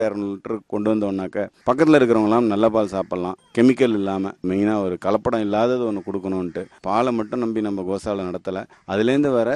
இரநூறு லிட்டர் கொண்டு வந்தோம்னாக்க பக்கத்தில் இருக்கிறவங்களாம் நல்ல பால் சாப்பிட்லாம் கெமிக்கல் இல்லாமல் மெயினாக ஒரு கலப்படம் இல்லாதது ஒன்று கொடுக்கணுன்ட்டு பாலை மட்டும் நம்பி நம்ம கோசாலை நடத்தலை அதுலேருந்து வர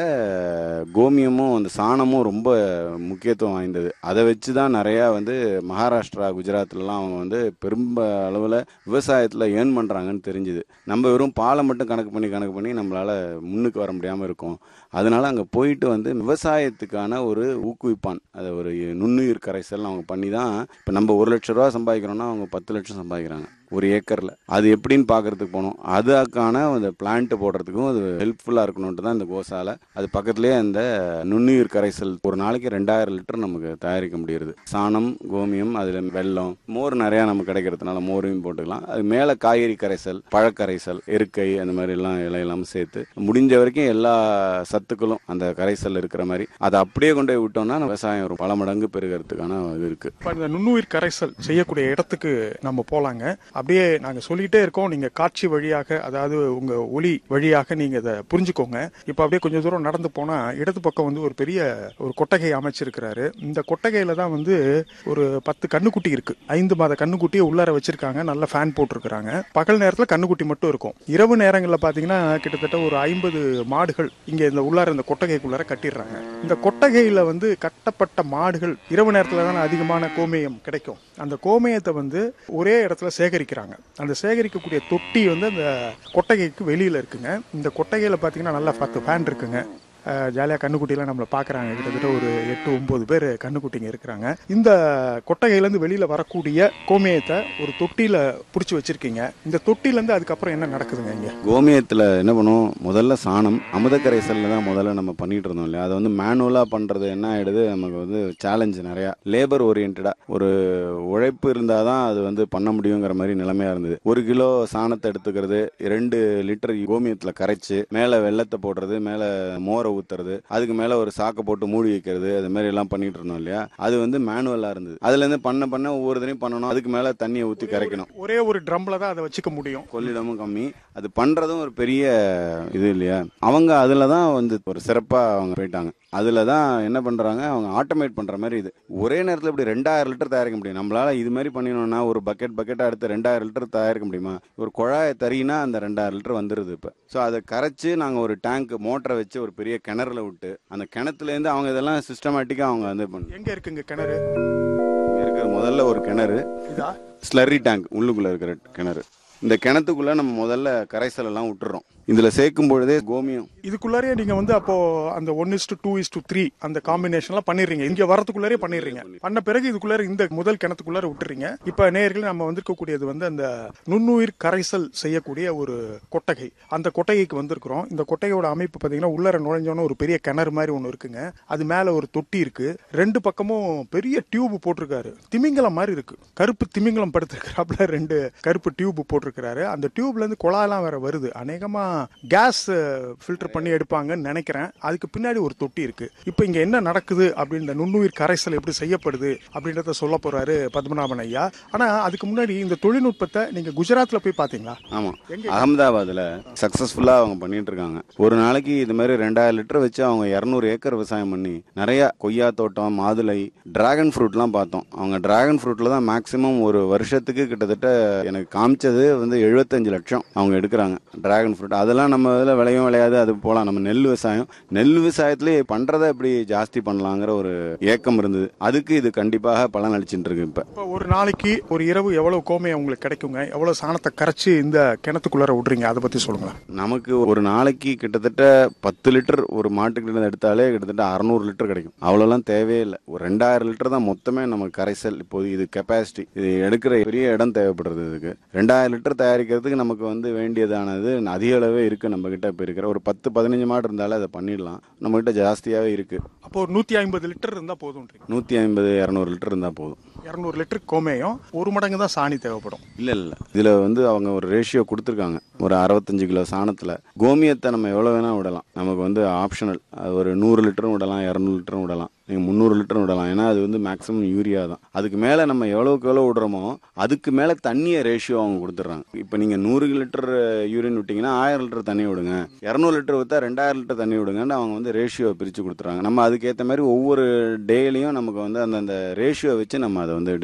கோமியமும் அந்த சாணமும் ரொம்ப முக்கியத்துவம் வாய்ந்தது அதை வச்சு தான் நிறையா வந்து மகாராஷ்டிரா குஜராத்லலாம் அவங்க வந்து பெரும்ப அளவில் விவசாயத்தில் ஏர்ன் பண்ணுறாங்கன்னு தெரிஞ்சுது நம்ம வெறும் பாலை மட்டும் கணக்கு பண்ணி கணக்கு பண்ணி நம்மளால் முன்னுக்கு வர முடியாமல் இருக்கும் அதனால அங்கே போயிட்டு வந்து விவசாயத்துக்கான ஒரு ஊக்குவிப்பான் அதை ஒரு நுண்ணுயிர் கரைசல் அவங்க பண்ணி தான் இப்போ நம்ம ஒரு லட்ச ரூபா சம்பாதிக்கிறோம்னா அவங்க பத்து லட்சம் சம்பாதிக்கிறாங்க ஒரு ஏக்கரில் அது எப்படின்னு பார்க்கறதுக்கு போனோம் அதுக்கான அந்த பிளான்ட் போடுறதுக்கும் அது ஹெல்ப்ஃபுல்லாக இருக்கணுன்ட்டு தான் இந்த கோசாலை அது பக்கத்துலேயே அந்த நுண்ணுயிர் கரைசல் ஒரு நாளைக்கு ரெண்டாயிரம் லிட்டர் நமக்கு தயாரிக்க முடியுது சாணம் கோமியம் அதில் வெல்லம் மோர் நிறையா நமக்கு கிடைக்கிறதுனால மோரையும் போட்டுக்கலாம் அது மேலே காய்கறி கரைசல் பழக்கரைசல் எருக்கை அந்த மாதிரி எல்லாம் இலையெல்லாம் சேர்த்து முடிஞ்ச வரைக்கும் எல்லா சத்துக்களும் அந்த கரைசல் இருக்கிற மாதிரி அதை அப்படியே கொண்டு போய் விட்டோம்னா விவசாயம் ஒரு பல மடங்கு பெருகிறதுக்கான இது இருக்கு இப்போ இந்த நுண்ணுயிர் கரைசல் செய்யக்கூடிய இடத்துக்கு நம்ம போலாங்க அப்படியே நாங்க சொல்லிட்டே இருக்கோம் நீங்க காட்சி வழியாக அதாவது உங்க ஒளி வழியாக நீங்க இதை புரிஞ்சுக்கோங்க இப்போ அப்படியே கொஞ்சம் தூரம் நடந்து போனா இடது பக்கம் வந்து ஒரு பெரிய ஒரு கொட்டகை அமைச்சிருக்கிறாரு இந்த கொட்டகையில தான் வந்து ஒரு பத்து கண்ணுக்குட்டி இருக்கு ஐந்து மாத கண்ணுக்குட்டியை உள்ளார வச்சிருக்காங்க நல்ல ஃபேன் போட்டிருக்கிறாங்க பகல் நேரத்துல கண்ணுக்குட்டி மட்டும் இருக்கும் இரவு நேரங்களில் பாத்தீங்கன்னா கிட்டத்தட்ட ஒரு ஐம்பது மாடுகள் இங்க இந்த உள்ளார இந்த கொட்டகைக்குள்ளார கட்டிடுறாங்க இந்த கொட்டகையில வந்து கட்டப்பட்ட மாடுகள் இரவு நேரத்துல தானே அதிகமான கோமியம் கிடைக்கும் அந்த கோமியத்தை வந்து ஒரே இடத்துல சேகரிக்கிறாங்க அந்த சேகரிக்கக்கூடிய தொட்டி வந்து அந்த கொட்டகைக்கு வெளியில இருக்குங்க இந்த கொட்டகையில பாத்தீங்கன்னா நல்லா பத்து ஃபேன் இருக்குங்க ஜாலியாக கண்ணுக்குட்டிலாம் நம்மளை பார்க்குறாங்க கிட்டத்தட்ட ஒரு எட்டு ஒம்பது பேர் கண்ணுக்குட்டிங்க இருக்கிறாங்க இந்த கொட்டகையிலேருந்து வெளியில் வரக்கூடிய கோமியத்தை ஒரு தொட்டியில் பிடிச்சி வச்சுருக்கீங்க இந்த தொட்டிலேருந்து அதுக்கப்புறம் என்ன நடக்குதுங்க இங்கே கோமியத்தில் என்ன பண்ணுவோம் முதல்ல சாணம் அமுத கரைசலில் தான் முதல்ல நம்ம பண்ணிட்டு இருந்தோம் இல்லையா அதை வந்து மேனுவலாக பண்ணுறது என்ன ஆகிடுது நமக்கு வந்து சேலஞ்சு நிறையா லேபர் ஓரியன்டாக ஒரு உழைப்பு இருந்தால் தான் அது வந்து பண்ண முடியுங்கிற மாதிரி நிலைமையாக இருந்தது ஒரு கிலோ சாணத்தை எடுத்துக்கிறது ரெண்டு லிட்டர் கோமியத்தில் கரைச்சு மேலே வெள்ளத்தை போடுறது மேலே மோரை ஊத்துறது அதுக்கு மேலே ஒரு சாக்கை போட்டு மூடி வைக்கிறது அது மாதிரி எல்லாம் பண்ணிட்டு இருந்தோம் இல்லையா அது வந்து மேனுவலாக இருந்தது அதுலேருந்து பண்ண பண்ண ஒவ்வொரு தடையும் பண்ணணும் அதுக்கு மேலே தண்ணியை ஊற்றி கரைக்கணும் ஒரே ஒரு ட்ரம்ல தான் அதை வச்சுக்க முடியும் கொள்ளிடமும் கம்மி அது பண்றதும் ஒரு பெரிய இது இல்லையா அவங்க அதுல தான் வந்து ஒரு சிறப்பா அவங்க போயிட்டாங்க அதுல தான் என்ன பண்றாங்க அவங்க ஆட்டோமேட் பண்ற மாதிரி இது ஒரே நேரத்தில் இப்படி ரெண்டாயிரம் லிட்டர் தயாரிக்க முடியும் நம்மளால இது மாதிரி பண்ணினோம்னா ஒரு பக்கெட் பக்கெட்டா எடுத்து ரெண்டாயிரம் லிட்டர் தயாரிக்க முடியுமா ஒரு குழாயை தறினா அந்த ரெண்டாயிரம் லிட்டர் வந்துருது இப்போ ஸோ அதை கரைச்சு நாங்கள் ஒரு டேங்க் மோட்டரை வச்சு ஒரு பெரிய கிணறுல விட்டு அந்த கிணத்துலேருந்து அவங்க இதெல்லாம் சிஸ்டமேட்டிக்காக அவங்க வந்து பண்ணு எங்கே இருக்குங்க கிணறு இருக்கிற முதல்ல ஒரு கிணறு இதா ஸ்லர்ரி டேங்க் உள்ளுக்குள்ள இருக்கிற கிணறு இந்த கிணத்துக்குள்ள நம்ம முதல்ல கரைசல் எல்லாம் விட்டுறோம் இதுல சேர்க்கும் பொழுதே கோமியம் இதுக்குள்ளாரே நீங்க வந்து அப்போ அந்த one is two is to three அந்த காம்பினேஷன்லாம் பண்ணிடுறீங்க இங்க வரதுக்குள்ளாரே பண்ணிடுறீங்க பண்ண பிறகு இதுக்குள்ளார இந்த முதல் கிணத்துக்குள்ளார விட்டுறீங்க இப்ப நேயர்களே நம்ம வந்திருக்கக்கூடியது வந்து அந்த நுண்ணுயிர் கரைசல் செய்யக்கூடிய ஒரு கொட்டகை அந்த கொட்டகைக்கு வந்திருக்கிறோம் இந்த கொட்டகையோட அமைப்பு பாத்தீங்கன்னா உள்ளார நுழைஞ்சோன்னு ஒரு பெரிய கிணறு மாதிரி ஒன்று இருக்குங்க அது மேல ஒரு தொட்டி இருக்கு ரெண்டு பக்கமும் பெரிய டியூப் போட்டிருக்காரு திமிங்கலம் மாதிரி இருக்கு கருப்பு திமிங்கலம் படுத்திருக்கிறாப்புல ரெண்டு கருப்பு டியூப் போட்டிருக்கிறாரு அந்த டியூப்ல இருந்து குழாயெல்லாம் வேற வருது அநேகமா கேஸ் ஃபில்டர் பண்ணி எடுப்பாங்கன்னு நினைக்கிறேன் அதுக்கு பின்னாடி ஒரு தொட்டி இருக்கு இப்போ இங்க என்ன நடக்குது அப்படின்னு இந்த நுண்ணுயிர் கரைசல் எப்படி செய்யப்படுது அப்படின்றத சொல்ல போறாரு பத்மநாபன் ஐயா ஆனா அதுக்கு முன்னாடி இந்த தொழில்நுட்பத்தை நீங்க குஜராத்ல போய் பாத்தீங்களா ஆமா எங்க? அகமதாபாத்ல சக்சஸ்ஃபுல்லா அவங்க பண்ணிட்டு இருக்காங்க ஒரு நாளைக்கு இது மாதிரி ரெண்டாயிரம் லிட்டர் வச்சு அவங்க இரநூறு ஏக்கர் விவசாயம் பண்ணி நிறைய கொய்யா தோட்டம் மாதுளை டிராகன் ஃப்ரூட்லாம் பார்த்தோம் அவங்க டிராகன் ஃப்ரூட்ல தான் மேக்சிமம் ஒரு வருஷத்துக்கு கிட்டத்தட்ட எனக்கு காமிச்சது வந்து எழுபத்தஞ்சு லட்சம் அவங்க எடுக்கிறாங்க டிராகன் ஃப்ரூட் அதெல்லாம் நம்ம இதில் விளையும் விளையாது அது போகலாம் நம்ம நெல் விவசாயம் நெல் விவசாயத்திலே பண்றதை எப்படி ஜாஸ்தி பண்ணலாங்கிற ஒரு ஏக்கம் இருந்தது அதுக்கு இது கண்டிப்பாக பலன் அளிச்சுட்டு இருக்கு இப்போ இப்போ ஒரு நாளைக்கு ஒரு இரவு எவ்வளவு கோமையை உங்களுக்கு கிடைக்குங்க எவ்வளவு சாணத்தை கரைச்சு இந்த கிணத்துக்குள்ளார விடுறீங்க அதை பத்தி சொல்லுங்களேன் நமக்கு ஒரு நாளைக்கு கிட்டத்தட்ட பத்து லிட்டர் ஒரு மாட்டுக்கிட்ட இருந்து எடுத்தாலே கிட்டத்தட்ட அறநூறு லிட்டர் கிடைக்கும் அவ்வளோலாம் தேவையே இல்லை ஒரு ரெண்டாயிரம் லிட்டர் தான் மொத்தமே நமக்கு கரைசல் இப்போது இது கெப்பாசிட்டி இது எடுக்கிற பெரிய இடம் தேவைப்படுறது இதுக்கு ரெண்டாயிரம் லிட்டர் தயாரிக்கிறதுக்கு நமக்கு வந்து வேண்டியதானது அதிக அளவே இருக்கு நம்ம கிட்ட இப்போ இருக்கிற ஒரு பத்து பதினஞ்சு மாடு இருந்தாலே அதை பண்ணிடலாம் நம்ம கிட்ட ஜாஸ்தியாகவே இருக்கு அப்போ ஒரு நூத்தி ஐம்பது லிட்டர் இருந்தா போதும்ன்றீங்க நூற்றி ஐம்பது இரநூறு லிட்டர் இருந்தால் போதும் இரநூறு லிட்டர் கோமேயம் ஒரு மடங்கு தான் சாணி தேவைப்படும் இல்ல இல்ல இதுல வந்து அவங்க ஒரு ரேஷியோ கொடுத்துருக்காங்க ஒரு அறுபத்தஞ்சு கிலோ சாணத்துல கோமியத்தை நம்ம எவ்வளவு வேணா விடலாம் நமக்கு வந்து ஆப்ஷனல் அது ஒரு நூறு லிட்டரும் விடலாம் இரநூறு லிட்டரும் விடலாம் நீங்கள் முந்நூறு லிட்டர் விடலாம் ஏன்னா அது வந்து மேக்ஸிமம் யூரியா தான் அதுக்கு மேலே நம்ம எவ்வளோக்கு எவ்வளோ விடுறோமோ அதுக்கு மேலே தண்ணியை ரேஷியோ அவங்க கொடுத்துட்றாங்க இப்போ நீங்கள் நூறு லிட்டர் யூரின் விட்டிங்கன்னா ஆயிரம் லிட்டர் தண்ணி விடுங்க இரநூறு லிட்டர் விற்றா ரெண்டாயிரம் லிட்டர் தண்ணி விடுங்கன்னு அவங்க வந்து ரேஷியோ பிரித்து கொடுத்துறாங்க நம்ம அதுக்கேற்ற மாதிரி ஒவ்வொரு டேலையும் நமக்கு வந்து அந்தந்த ரேஷியோ வச்சு நம்ம அதை வந்து